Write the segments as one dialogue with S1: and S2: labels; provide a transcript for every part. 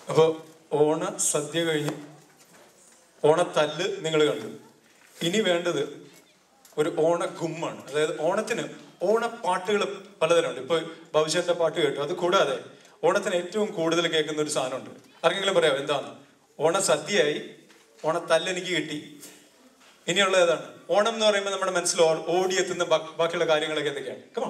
S1: അപ്പോൾ ഓണ സദ്യ കഴിഞ്ഞ് ഓണത്തല്ല് നിങ്ങൾ കണ്ടു ഇനി വേണ്ടത് ഒരു ഓണ ഗുമ്മാണ് അതായത് ഓണത്തിന് ഓണപ്പാട്ടുകൾ പലതരമുണ്ട് ഇപ്പൊ ഭവിഷ്യന്റെ പാട്ട് കേട്ടു അത് കൂടാതെ ഓണത്തിന് ഏറ്റവും കൂടുതൽ കേൾക്കുന്ന ഒരു സാധനമുണ്ട് ആർക്കെങ്കിലും പറയാം എന്താണ് ഓണ സദ്യയായി ഓണത്തല്ല് എനിക്ക് കിട്ടി ഇനിയുള്ള ഏതാണ് ഓണം എന്ന് പറയുമ്പോൾ നമ്മുടെ മനസ്സിൽ ഓ- ഓടിയെത്തുന്ന ബാ- ബാക്കിയുള്ള കാര്യങ്ങളൊക്കെ എന്തൊക്കെയാണ് കമാ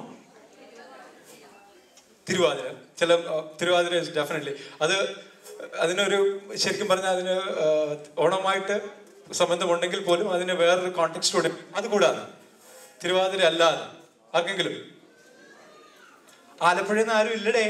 S1: തിരുവാതിര ചില ആ, തിരുവാതിര ഡെഫിനറ്റ്ലി അത് അതിനൊരു ശരിക്കും പറഞ്ഞാൽ അതിന് ആ, ഓണമായിട്ട് സംബന്ധമുണ്ടെങ്കിൽ പോലും അതിന് വേറൊരു കോണ്ടെക്സ്റ്റോടെ അത് കൂടാതെ തിരുവാതിര അല്ലാതെ ആർക്കെങ്കിലും ആലപ്പുഴയിൽ നിന്ന് ആരും ഇല്ലടേ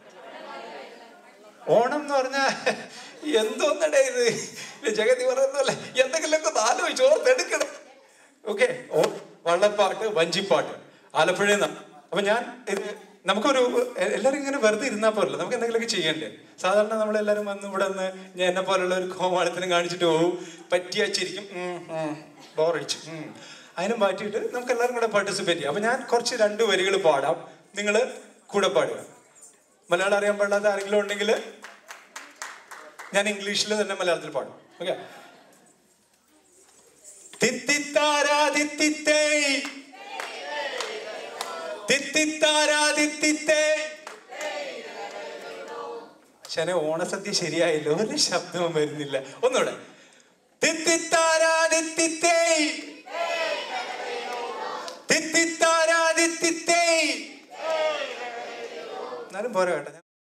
S1: ഓണം എന്ന് പറഞ്ഞാൽ എന്തോന്നടേ ഇത് ഇത് ജഗതി പറയുന്നല്ലേ എന്തെങ്കിലുമൊക്കെ ഒന്ന് ആലോചിച്ച് ഓർത്തെടുക്കണം ഓക്കെ ഓ വള്ളപ്പാട്ട് വഞ്ചിപ്പാട്ട് ആലപ്പുഴയിൽ നിന്നാണ് അപ്പൊ ഞാൻ ഇത് നമുക്കൊരു എ- എല്ലാവരും ഇങ്ങനെ വെറുതെ ഇരുന്നാൽ പോരല്ലോ നമുക്ക് എന്തെങ്കിലുമൊക്കെ ചെയ്യണ്ടേ സാധാരണ നമ്മളെല്ലാവരും വന്ന് ഇവിടെ നിന്ന് ഞാൻ എന്നെ പോലുള്ള ഒരു കോമാളിത്തരം കാണിച്ചിട്ട് പോകും പറ്റിയ ചിരിക്കും ബോറടിച്ചു ഉം. അതിനും മാറ്റിയിട്ട് നമുക്ക് എല്ലാവരും കൂടെ പാർട്ടിസിപ്പേറ്റ് ചെയ്യാം അപ്പൊ ഞാൻ കുറച്ച് രണ്ട് വരികൾ പാടാം നിങ്ങൾ കൂടെ പാടുക മലയാളം അറിയാൻ പാടില്ലാത്ത ആരെങ്കിലും ഉണ്ടെങ്കിൽ ഞാൻ ഇംഗ്ലീഷിൽ തന്നെ മലയാളത്തിൽ പാടും ഓക്കെ തിത്തിത്താരാതിത്തിത്തേ തിത്തിത്താരാതിത്തിത്തേ ശനെ ഓണസദ്യ ശരിയായില്ല ഒരു ശബ്ദവും വരുന്നില്ല ഒന്നുകൂടെ തിത്തിത്താരാതിത്തിത്തേ തിത്തിത്താരാതിത്തിത്തേ എന്നാലും പോരാ കേട്ടോ